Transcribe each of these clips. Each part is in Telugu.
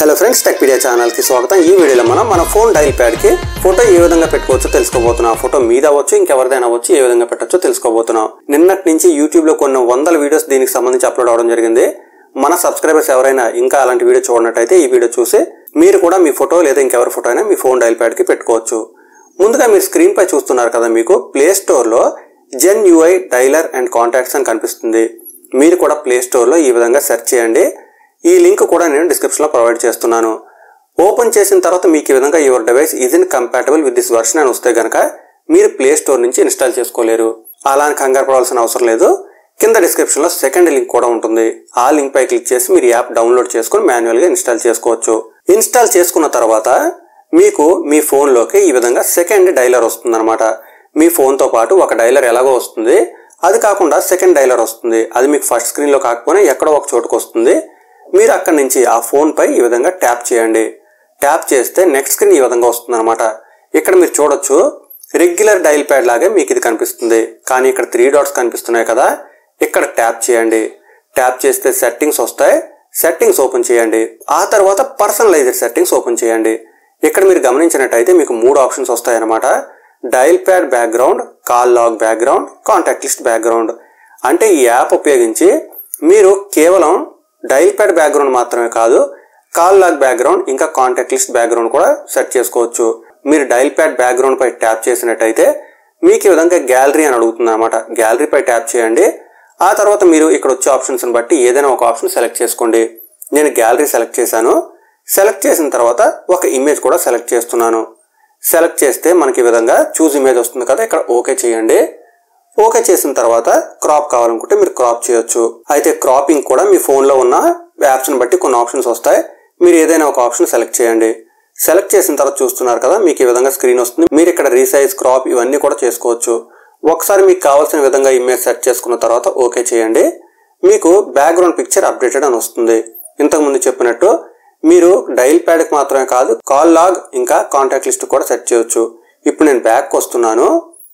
హలో ఫ్రెండ్స్ టెక్పీడియా ఛానల్కి స్వాగతం ఈ వీడియోలో మనం మన ఫోన్ డైల్ ప్యాడ్కి ఫోటో ఏ విధంగా పెట్టుకోవచ్చో తెలుసుకోబోతున్నాం ఫోటో మీద అవ్వచ్చు ఇంకెవరిదైనా అవ్వచ్చు ఏ విధంగా పెట్టచ్చో తెలుసుకోబోతున్నాం నిన్నటి నుంచి యూట్యూబ్లో కొన్ని వందల వీడియోస్ దీనికి సంబంధించి అప్లోడ్ అవడం జరిగింది మన సబ్స్క్రైబర్స్ ఎవరైనా ఇంకా అలాంటి వీడియో చూడనట్టయితే ఈ వీడియో చూసి మీరు కూడా మీ ఫోటో లేదా ఇంకెవరి ఫోటో అయినా మీ ఫోన్ డైల్ ప్యాడ్కి పెట్టుకోవచ్చు ముందుగా మీరు స్క్రీన్ పై చూస్తున్నారు కదా మీకు ప్లే స్టోర్లో Zen UI dialer and contacts అని కనిపిస్తుంది మీరు కూడా ప్లే స్టోర్లో ఈ విధంగా సెర్చ్ చేయండి ఈ లింక్ కూడా నేను డిస్క్రిప్షన్లో ప్రొవైడ్ చేస్తున్నాను ఓపెన్ చేసిన తర్వాత మీకు ఈ విధంగా your device is incompatible with this version అని వస్తే గనక మీరు ప్లే స్టోర్ నుంచి ఇన్స్టాల్ చేసుకోలేరు అలా అని కంగారు పడాల్సిన అవసరం లేదు కింద డిస్క్రిప్షన్లో సెకండ్ లింక్ కూడా ఉంటుంది ఆ లింక్ పై క్లిక్ చేసి మీరు యాప్ డౌన్లోడ్ చేసుకుని మాన్యువల్గా ఇన్స్టాల్ చేసుకోవచ్చు ఇన్స్టాల్ చేసుకున్న తర్వాత మీకు మీ ఫోన్లోకి ఈ విధంగా సెకండ్ డైలర్ వస్తుందన్నమాట మీ ఫోన్తో పాటు ఒక డైలర్ ఎలాగో వస్తుంది అది కాకుండా సెకండ్ డైలర్ వస్తుంది అది మీకు ఫస్ట్ స్క్రీన్లో కాకపోయినా ఎక్కడో ఒక చోటుకు వస్తుంది మీరు అక్కడి నుంచి ఆ ఫోన్ పై ఈ విధంగా ట్యాప్ చేయండి ట్యాప్ చేస్తే నెక్స్ట్ స్క్రీన్ ఈ విధంగా వస్తుంది అనమాట ఇక్కడ మీరు చూడొచ్చు రెగ్యులర్ డైల్ ప్యాడ్ లాగే మీకు ఇది కనిపిస్తుంది కానీ ఇక్కడ త్రీ డాట్స్ కనిపిస్తున్నాయి కదా ఇక్కడ ట్యాప్ చేయండి ట్యాప్ చేస్తే సెట్టింగ్స్ వస్తాయి సెట్టింగ్స్ ఓపెన్ చేయండి ఆ తర్వాత పర్సనలైజ్డ్ సెట్టింగ్స్ ఓపెన్ చేయండి ఇక్కడ మీరు గమనించినట్టయితే మీకు మూడు ఆప్షన్స్ వస్తాయన్నమాట dial pad background call log background contact list background అంటే ఈ యాప్ ఉపయోగించి మీరు కేవలం డైల్ ప్యాడ్ బ్యాక్గ్రౌండ్ మాత్రమే కాదు కాల్ లాగ్ బ్యాక్గ్రౌండ్ ఇంకా కాంటాక్ట్ లిస్ట్ బ్యాక్గ్రౌండ్ కూడా సెట్ చేసుకోవచ్చు మీరు డైల్ ప్యాడ్ బ్యాక్గ్రౌండ్ పై ట్యాప్ చేసినట్టయితే మీకు ఈ విధంగా గ్యాలరీ అని అడుగుతుంది అనమాట గ్యాలరీ పై ట్యాప్ చేయండి ఆ తర్వాత మీరు ఇక్కడ వచ్చే ఆప్షన్స్ బట్టి ఏదైనా ఒక ఆప్షన్ సెలెక్ట్ చేసుకోండి నేను గ్యాలరీ సెలెక్ట్ చేశాను సెలెక్ట్ చేసిన తర్వాత ఒక ఇమేజ్ కూడా సెలెక్ట్ చేస్తున్నాను సెలెక్ట్ చేస్తే మనకి ఈ విధంగా చూజ్ ఇమేజ్ వస్తుంది కదా ఇక్కడ ఓకే చేయండి ఓకే చేసిన తర్వాత క్రాప్ కావాలనుకుంటే మీరు క్రాప్ చేయొచ్చు అయితే క్రాపింగ్ కూడా మీ ఫోన్లో ఉన్న యాప్స్ని బట్టి కొన్ని ఆప్షన్స్ వస్తాయి మీరు ఏదైనా ఒక ఆప్షన్ సెలెక్ట్ చేయండి సెలెక్ట్ చేసిన తర్వాత చూస్తున్నారు కదా మీకు ఈ విధంగా స్క్రీన్ వస్తుంది మీరు ఇక్కడ రీసైజ్ క్రాప్ ఇవన్నీ కూడా చేసుకోవచ్చు ఒకసారి మీకు కావాల్సిన విధంగా ఇమేజ్ సెట్ చేసుకున్న తర్వాత ఓకే చేయండి మీకు బ్యాక్గ్రౌండ్ పిక్చర్ అప్డేటెడ్ అని వస్తుంది ఇంతకుముందు చెప్పినట్టు మీరు డైల్ ప్యాడ్కి మాత్రమే కాదు కాల్ లాగ్ ఇంకా కాంటాక్ట్ లిస్ట్ కూడా సెట్ చేయొచ్చు ఇప్పుడు నేను బ్యాక్ వస్తున్నాను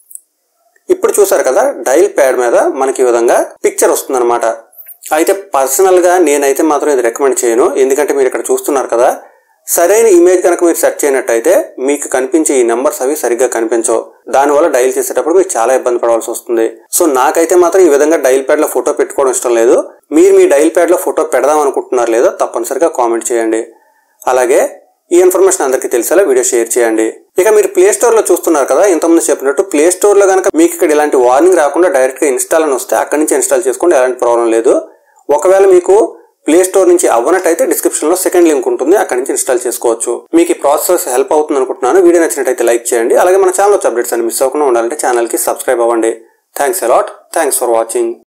ఇప్పుడు చూసారు కదా డైల్ ప్యాడ్ మీద మనకి ఈ విధంగా పిక్చర్ వస్తుందన్నమాట అయితే పర్సనల్గా నేనైతే మాత్రం ఇది రికమెండ్ చేయను ఎందుకంటే మీరు ఇక్కడ చూస్తున్నారు కదా సరైన ఇమేజ్ కనుక మీరు సెర్చ్ చేయనట్టయితే మీకు కనిపించే ఈ నెంబర్స్ అవి సరిగ్గా కనిపించవు దానివల్ల డైల్ చేసేటప్పుడు మీరు చాలా ఇబ్బంది పడవలసి వస్తుంది సో నాకైతే మాత్రం ఈ విధంగా డైల్ ప్యాడ్ లో ఫోటో పెట్టుకోవడం ఇష్టం లేదు మీరు మీ డైల్ ప్యాడ్ లో ఫోటో పెడదాం అనుకుంటున్నారు లేదో తప్పనిసరిగా కామెంట్ చేయండి అలాగే ఈ ఇన్ఫర్మేషన్ అందరికీ తెలిసేలా వీడియో షేర్ చేయండి ఇక మీరు ప్లే స్టోర్ లో చూస్తున్నారు కదా ఇంతకుముందు చెప్పినట్టు ప్లే స్టోర్ లో కనుక మీకు ఇక్కడ ఇలాంటి వార్నింగ్ రాకుండా డైరెక్ట్ గా ఇన్స్టాల్ అని వస్తే అక్కడి నుంచి ఇన్స్టాల్ చేసుకోండి ఎలాంటి ప్రాబ్లం లేదు ఒకవేళ మీకు ప్లే స్టోర్ నుంచి అవ్వనట్టయితే డిస్క్రిప్షన్ లో సెకండ్ లింక్ ఉంటుంది అక్కడి నుంచి ఇన్స్టాల్ చేసుకోవచ్చు మీకు ఈ ప్రాసెస్ హెల్ప్ అవుతుంది అనుకుంటున్నాను వీడియో నచ్చినట్టయితే లైక్ చేయండి అలాగే మన ఛానల్ వచ్చే అప్డేట్స్ అని మిస్ అవ్వకుండా ఉండాలంటే ఛానల్ కి సబ్స్క్రైబ్ అవ్వండి thanks a lot thanks for watching